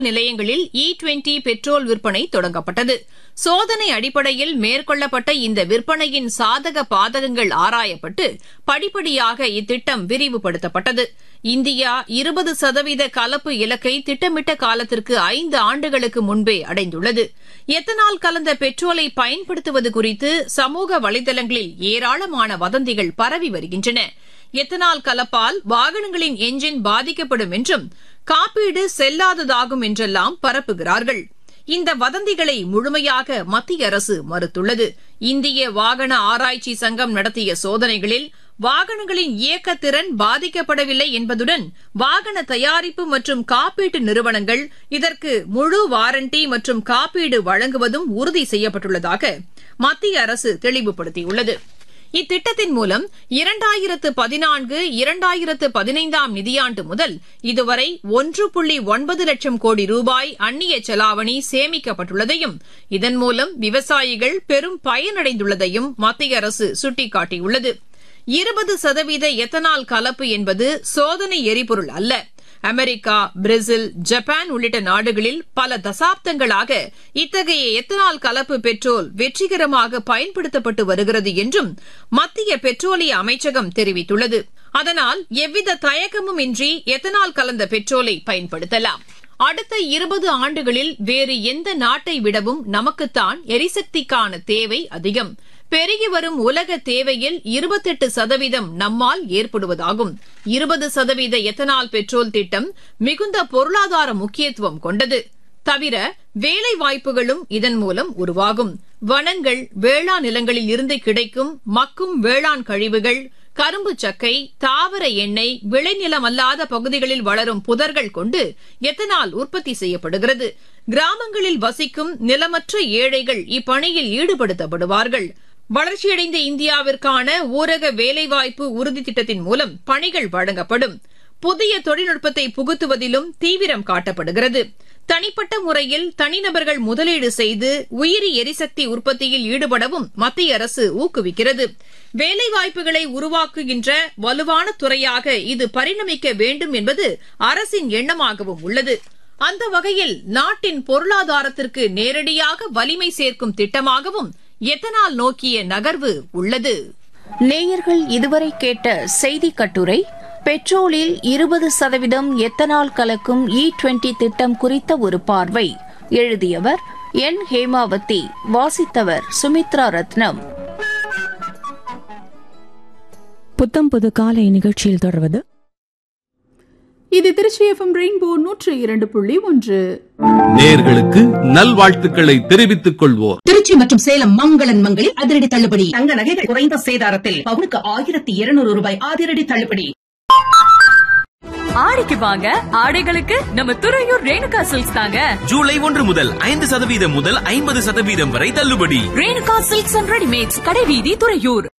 நிலையங்களில் இ twenty petrol விற்பனை தொடங்கப்பட்டது சோதனை அடிப்படையில் மேற்கொள்ளப்பட்ட இந்த விற்பனையின் சாதக பாதகங்கள் ஆராயப்பட்டு படிப்படியாக இத்திட்டம் விரிவுபடுத்தப்பட்டது இந்தியா இருபது சதவீத கலப்பு இலக்கை திட்டமிட்ட காலத்திற்கு ஐந்து ஆண்டுகளுக்கு முன்பே அடைந்துள்ளது எத்தனால் கலந்த பெட்ரோலை பயன்படுத்துவது குறித்து சமூக வலைதளங்களில் ஏராளமான வதந்திகள் பரவி வருகின்றன எத்தனால் கலப்பால் வாகனங்களின் எஞ்சின் பாதிக்கப்படும் என்றும் காப்பீடு செல்லாததாகும் என்றெல்லாம் பரப்புகிறார்கள் இந்த வதந்திகளை முழுமையாக மத்திய அரசு மறுத்துள்ளது இந்திய வாகன ஆராய்ச்சி சங்கம் நடத்திய சோதனைகளில் வாகனங்களின் இயக்கத்திறன் பாதிக்கப்படவில்லை என்பதுடன் வாகன தயாரிப்பு மற்றும் காப்பீட்டு நிறுவனங்கள் இதற்கு முழு வாரண்டி மற்றும் காப்பீடு வழங்குவதும் உறுதி செய்யப்பட்டுள்ளதாக மத்திய அரசு தெளிவுபடுத்தியுள்ளது இத்திட்டத்தின் மூலம் இரண்டாயிரத்து பதினான்கு இரண்டாயிரத்து பதினைந்தாம் நிதியாண்டு முதல் இதுவரை ஒன்று புள்ளி ஒன்பது லட்சம் கோடி ரூபாய் அந்நிய செலாவணி சேமிக்கப்பட்டுள்ளதையும் இதன் மூலம் விவசாயிகள் பெரும் பயனடைந்துள்ளதையும் மத்திய அரசு சுட்டிக்காட்டியுள்ளது இருபது சதவீத எத்தனால் கலப்பு என்பது சோதனை எரிபொருள் அல்ல அமெரிக்கா பிரேசில் ஜப்பான் உள்ளிட்ட நாடுகளில் பல தசாப்தங்களாக இத்தகைய எத்தனால் கலப்பு பெட்ரோல் வெற்றிகரமாக பயன்படுத்தப்பட்டு வருகிறது என்றும் மத்திய பெட்ரோலிய அமைச்சகம் தெரிவித்துள்ளது அதனால் எவ்வித தயக்கமும் இன்றி எத்தனால் கலந்த பெட்ரோலை பயன்படுத்தலாம் அடுத்த இருபது ஆண்டுகளில் வேறு எந்த நாட்டை விடவும் நமக்குத்தான் எரிசக்திக்கான தேவை அதிகம் பெருகி வரும் உலக தேவையில் இருபத்தெட்டு சதவீதம் நம்மால் ஏற்படுவதாகும் இருபது சதவீத எத்தனால் பெட்ரோல் திட்டம் மிகுந்த பொருளாதார முக்கியத்துவம் கொண்டது தவிர வேலை வாய்ப்புகளும் இதன் மூலம் உருவாகும் வனங்கள் வேளாண் நிலங்களில் இருந்து கிடைக்கும் மக்கும் வேளாண் கழிவுகள் கரும்பு சக்கை தாவர எண்ணெய் விளைநிலம் அல்லாத பகுதிகளில் வளரும் புதர்கள் கொண்டு எத்தனால் உற்பத்தி செய்யப்படுகிறது கிராமங்களில் வசிக்கும் நிலமற்ற ஏழைகள் இப்பணியில் ஈடுபடுத்தப்படுவார்கள் வளர்ச்சியடைந்த இந்தியாவிற்கான ஊரக வேலைவாய்ப்பு உறுதி திட்டத்தின் மூலம் பணிகள் வழங்கப்படும் புதிய தொழில்நுட்பத்தை புகுத்துவதிலும் தீவிரம் காட்டப்படுகிறது தனிப்பட்ட முறையில் தனிநபர்கள் முதலீடு செய்து உயிரி எரிசக்தி உற்பத்தியில் ஈடுபடவும் மத்திய அரசு ஊக்குவிக்கிறது வேலைவாய்ப்புகளை உருவாக்குகின்ற வலுவான துறையாக இது பரிணமிக்க வேண்டும் என்பது அரசின் எண்ணமாகவும் உள்ளது அந்த வகையில் நாட்டின் பொருளாதாரத்திற்கு நேரடியாக வலிமை சேர்க்கும் திட்டமாகவும் எத்தனால் நோக்கிய நகர்வு உள்ளது நேயர்கள் இதுவரை கேட்ட செய்தி கட்டுரை பெட்ரோலில் இருபது சதவீதம் எத்தனால் கலக்கும் இ டுவெண்டி திட்டம் குறித்த ஒரு பார்வை எழுதியவர் என் ஹேமாவதி வாசித்தவர் சுமித்ரா ரத்னம் புத்தம் புது காலை நிகழ்ச்சியில் தொடர்வது இது திருச்சி எஃப்எம் ரெயின்போ நூற்று இரண்டு புள்ளி ஒன்று நேர்களுக்கு நல்வாழ்த்துக்களை தெரிவித்துக் கொள்வோர் திருச்சி மற்றும் சேலம் மங்களன் மங்களில் அதிரடி தள்ளுபடி தங்க நகைகள் குறைந்த சேதாரத்தில் பவுனுக்கு ஆயிரத்தி இருநூறு ரூபாய் அதிரடி தள்ளுபடி ஆடிக்கு வாங்க ஆடைகளுக்கு நம்ம துறையூர் ரேணுகா சில்க்ஸ் தாங்க ஜூலை ஒன்று முதல் ஐந்து சதவீதம் முதல் ஐம்பது சதவீதம் வரை தள்ளுபடி ரேணுகா சில்க்ஸ் அண்ட் ரெடிமேட்ஸ் கடைவீதி துறையூர்